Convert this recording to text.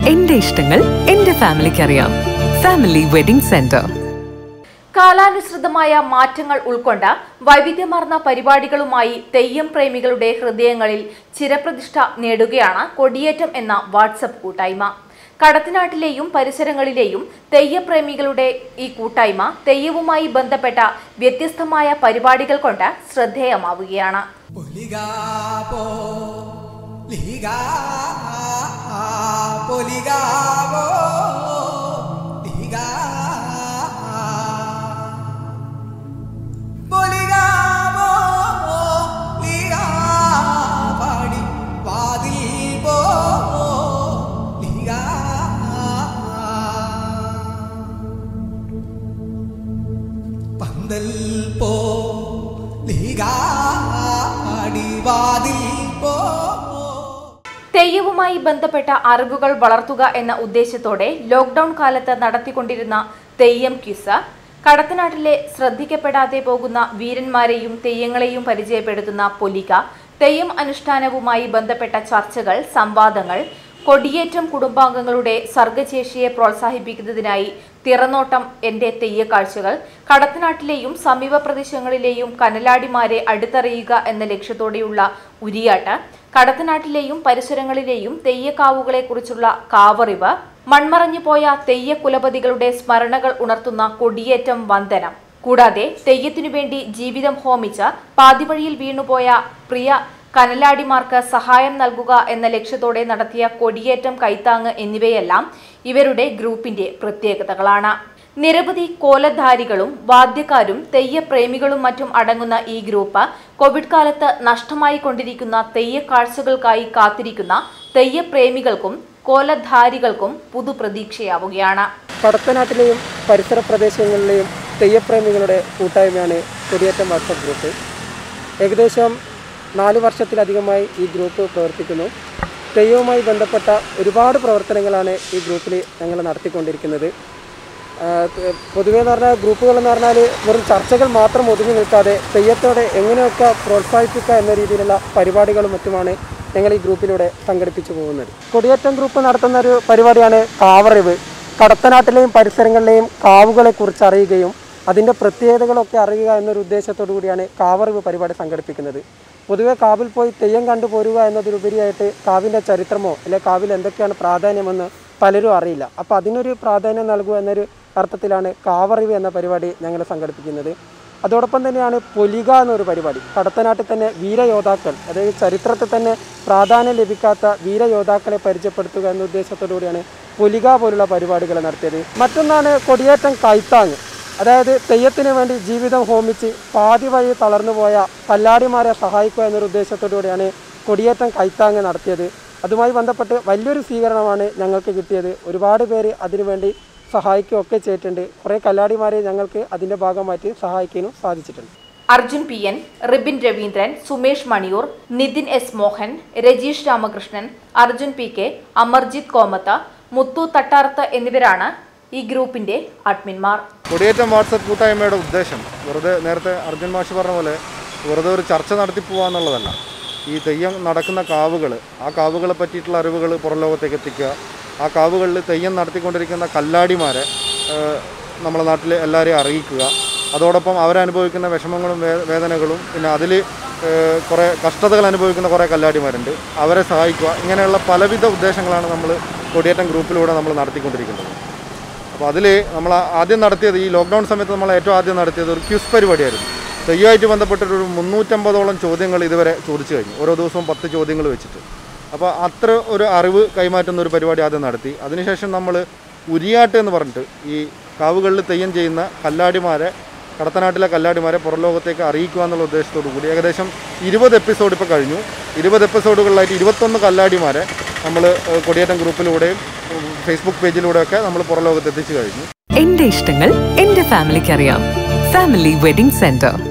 എന്റെ ഇഷ്ടങ്ങൾ എന്റെ ഫാമിലിക്ക് അറിയാം ഫാമിലി വെഡിംഗ് സെന്റർ കാലാനുസൃതമായ മാറ്റങ്ങൾ ഉൾക്കൊണ്ട വൈവിധ്യമാർന്ന പരിപാടികളുമായി തെയ്യം പ്രേമികളുടെ ഹൃദയങ്ങളിൽ ചിരപ്രതിഷ്ഠ നേടുകയാണ് കൊടിയേറ്റം എന്ന വാട്സപ്പ് കൂട്ടായ്മ കടത്തനാട്ടിലെയും പരിസരങ്ങളിലെയും തെയ്യപ്രേമികളുടെ ഈ കൂട്ടായ്മ തെയ്യവുമായി ബന്ധപ്പെട്ട വ്യത്യസ്തമായ പരിപാടികൾ കൊണ്ട് ശ്രദ്ധേയമാവുകയാണ് പൊലികാപോ ലികാ പൊലികാപോ ലികാ പൊലികാപോ ലികാ പാടി വാതിൽ പോ ലികാ പന്തൽ പോ ലികാടി വാതിൽ പോ തെയ്യവുമായി ബന്ധപ്പെട്ട അറിവുകൾ വളർത്തുക എന്ന ഉദ്ദേശത്തോടെ ലോക്ഡൌൺ കാലത്ത് നടത്തിക്കൊണ്ടിരുന്ന തെയ്യം ക്വിസ് കടത്തനാട്ടിലെ ശ്രദ്ധിക്കപ്പെടാതെ പോകുന്ന വീരന്മാരെയും തെയ്യങ്ങളെയും പരിചയപ്പെടുത്തുന്ന പൊലിക തെയ്യം അനുഷ്ഠാനവുമായി ബന്ധപ്പെട്ട ചർച്ചകൾ സംവാദങ്ങൾ കൊടിയേറ്റം കുടുംബാംഗങ്ങളുടെ സർഗശേഷിയെ പ്രോത്സാഹിപ്പിക്കുന്നതിനായി തിറനോട്ടം എന്റെ തെയ്യക്കാഴ്ചകൾ കടത്തനാട്ടിലെയും സമീപ പ്രദേശങ്ങളിലെയും കനലാടിമാരെ അടുത്തറിയുക എന്ന ലക്ഷ്യത്തോടെയുള്ള ഉരിയാട്ട് കടത്തനാട്ടിലെയും പരിസരങ്ങളിലെയും തെയ്യക്കാവുകളെക്കുറിച്ചുള്ള കാവറിവ് മൺമറഞ്ഞു പോയ തെയ്യക്കുലപതികളുടെ സ്മരണകൾ ഉണർത്തുന്ന കൊടിയേറ്റം വന്ദനം കൂടാതെ തെയ്യത്തിനു വേണ്ടി ജീവിതം ഹോമിച്ച പാതിവഴിയിൽ വീണുപോയ പ്രിയ കനലാടിമാർക്ക് സഹായം നൽകുക എന്ന ലക്ഷ്യത്തോടെ നടത്തിയ കൊടിയേറ്റം കൈത്താങ് എന്നിവയെല്ലാം ഇവരുടെ ഗ്രൂപ്പിന്റെ പ്രത്യേകതകളാണ് നിരവധി കോലധാരികളും വാദ്യക്കാരും തെയ്യപ്രേമികളും മറ്റും അടങ്ങുന്ന ഈ ഗ്രൂപ്പ് കോവിഡ് കാലത്ത് നഷ്ടമായി കൊണ്ടിരിക്കുന്ന തെയ്യക്കാഴ്ചകൾക്കായി കാത്തിരിക്കുന്ന തെയ്യപ്രേമികൾക്കും കോലധാരികൾക്കും പുതുപ്രതീക്ഷയാവുകയാണ് കടത്തനാട്ടിലെയും പരിസര പ്രദേശങ്ങളിലെയും തെയ്യപ്രേമികളുടെ കൂട്ടായ്മയാണ് കൊടിയേറ്റം വാട്സപ്പ് ഗ്രൂപ്പ് ഏകദേശം നാല് വർഷത്തിലധികമായി ഈ ഗ്രൂപ്പ് പ്രവർത്തിക്കുന്നു തെയ്യവുമായി ബന്ധപ്പെട്ട ഒരുപാട് പ്രവർത്തനങ്ങളാണ് ഈ ഗ്രൂപ്പിൽ ഞങ്ങൾ നടത്തിക്കൊണ്ടിരിക്കുന്നത് ആഹ് പൊതുവേ എന്ന് പറഞ്ഞാൽ ഗ്രൂപ്പുകൾ എന്ന് പറഞ്ഞാൽ വെറും ചർച്ചകൾ മാത്രം ഒതുങ്ങി നിൽക്കാതെ തെയ്യത്തോടെ എങ്ങനെയൊക്കെ പ്രോത്സാഹിപ്പിക്കുക എന്ന രീതിയിലുള്ള പരിപാടികളും മറ്റുമാണ് ഞങ്ങൾ ഈ ഗ്രൂപ്പിലൂടെ സംഘടിപ്പിച്ചു പോകുന്നത് കൊടിയേറ്റം ഗ്രൂപ്പ് നടത്തുന്ന ഒരു പരിപാടിയാണ് കാവറിവ് കടത്തനാട്ടിലെയും പരിസരങ്ങളിലെയും കാവുകളെ കുറിച്ച് അറിയുകയും അതിൻ്റെ പ്രത്യേകതകളൊക്കെ അറിയുക എന്നൊരു ഉദ്ദേശത്തോടു കൂടിയാണ് കാവറിവ് പരിപാടി സംഘടിപ്പിക്കുന്നത് പൊതുവെ കാവിൽ പോയി തെയ്യം കണ്ടു പോരുക എന്നതിലുപരിയായിട്ട് കാവിൻ്റെ ചരിത്രമോ അല്ലെങ്കിൽ കാവിൽ എന്തൊക്കെയാണ് പ്രാധാന്യമെന്ന് പലരും അറിയില്ല അപ്പോൾ അതിനൊരു പ്രാധാന്യം നൽകുക എന്നൊരു അർത്ഥത്തിലാണ് കാവറിവ് എന്ന പരിപാടി ഞങ്ങൾ സംഘടിപ്പിക്കുന്നത് അതോടൊപ്പം തന്നെയാണ് പൊലിക എന്നൊരു പരിപാടി കടത്തനാട്ടിൽ തന്നെ വീരയോദ്ധാക്കൾ അതായത് ചരിത്രത്തിൽ തന്നെ പ്രാധാന്യം ലഭിക്കാത്ത വീരയോദ്ധാക്കളെ പരിചയപ്പെടുത്തുക എന്ന ഉദ്ദേശത്തോടു കൂടിയാണ് പൊലിക പോലുള്ള പരിപാടികൾ നടത്തിയത് മറ്റൊന്നാണ് കൊടിയേറ്റം കൈത്താങ് അതായത് തെയ്യത്തിന് വേണ്ടി ജീവിതം ഹോമിച്ച് പാതി വഴി തളർന്നുപോയ കല്ലാടിമാരെ സഹായിക്കുക എന്നൊരു ഉദ്ദേശത്തോടുകൂടിയാണ് കൊടിയേറ്റം കൈത്താങ് നടത്തിയത് അതുമായി ബന്ധപ്പെട്ട് വലിയൊരു സ്വീകരണമാണ് ഞങ്ങൾക്ക് കിട്ടിയത് ഒരുപാട് പേര് അതിനുവേണ്ടി സഹായിക്കുകയൊക്കെ ചെയ്തിട്ടുണ്ട് കുറേ കല്ലാടിമാരെ ഞങ്ങൾക്ക് അതിൻ്റെ ഭാഗമായിട്ട് സഹായിക്കാനും സാധിച്ചിട്ടുണ്ട് Arjun P N Ribin Raveendran Sumesh Maniyur Nithin S Mohan Rajeesh Ramakrishnan Arjun P K Amarjith Komath Muthu Thattarath എന്നിവരാണ് ഈ ഗ്രൂപ്പിന്റെ അഡ്മിന്മാർ കൊടിയേറ്റം വാട്സപ്പ് കൂട്ടായ്മയുടെ ഉദ്ദേശം വെറുതെ നേരത്തെ അർജുൻ മാഷ് പറഞ്ഞ പോലെ വെറുതെ ഒരു ചർച്ച നടത്തി പോകാന്നുള്ളതല്ല ഈ തെയ്യം നടക്കുന്ന കാവുകൾ ആ കാവുകളെ പറ്റിയിട്ടുള്ള അറിവുകൾ പുറം ലോകത്തേക്ക് എത്തിക്കുക ആ കാവുകളിൽ തെയ്യം നടത്തിക്കൊണ്ടിരിക്കുന്ന കല്ലാടിമാരെ ഏഹ്, നമ്മുടെ നാട്ടിൽ എല്ലാവരെയും അറിയിക്കുക അതോടൊപ്പം അവരനുഭവിക്കുന്ന വിഷമങ്ങളും വേ വേദനകളും പിന്നെ അതിൽ കുറേ കഷ്ടതകൾ അനുഭവിക്കുന്ന കുറേ കല്ലാടിമാരുണ്ട് അവരെ സഹായിക്കുക ഇങ്ങനെയുള്ള പലവിധ ഉദ്ദേശങ്ങളാണ് നമ്മൾ കൊടിയേറ്റം ഗ്രൂപ്പിലൂടെ നമ്മൾ നടത്തിക്കൊണ്ടിരിക്കുന്നത് അപ്പോൾ അതിൽ നമ്മൾ ആദ്യം നടത്തിയത് ഈ ലോക്ക്ഡൗൺ സമയത്ത് നമ്മൾ ഏറ്റവും ആദ്യം നടത്തിയത് ഒരു ക്യൂസ് പരിപാടിയായിരുന്നു തെയ്യമായിട്ട് ബന്ധപ്പെട്ടൊരു മുന്നൂറ്റമ്പതോളം ചോദ്യങ്ങൾ ഇതുവരെ ചോദിച്ചു കഴിഞ്ഞു ഓരോ ദിവസവും പത്ത് ചോദ്യങ്ങൾ വെച്ചിട്ട് അപ്പോൾ അത്ര ഒരു അറിവ് കൈമാറ്റുന്ന ഒരു പരിപാടി ആദ്യം നടത്തി അതിനുശേഷം നമ്മൾ ഉരിയാട്ട് എന്ന് പറഞ്ഞിട്ട് ഈ കാവുകളിൽ തെയ്യം ചെയ്യുന്ന കല്ലാടിമാരെ കടത്തനാട്ടിലെ കല്ലാടിമാരെ പുറം ലോകത്തേക്ക് അറിയിക്കുക എന്നുള്ള ഉദ്ദേശത്തോടു കൂടി ഏകദേശം ഇരുപത് എപ്പിസോഡ് ഇപ്പോൾ കഴിഞ്ഞു ഇരുപത് എപ്പിസോഡുകളിലായിട്ട് ഇരുപത്തൊന്ന് കല്ലാടിമാരെ നമ്മൾ കൊടിയേറ്റം ഗ്രൂപ്പിലൂടെയും ഉം, ഫേസ്ബുക്ക് പേജിലൂടെയൊക്കെ നമ്മൾ പുറം ലോകത്ത് എത്തിച്ചു കഴിഞ്ഞു എന്റെ ഇഷ്ടങ്ങൾ എന്റെ ഫാമിലിക്ക് അറിയാം ഫാമിലി വെഡിംഗ് സെന്റർ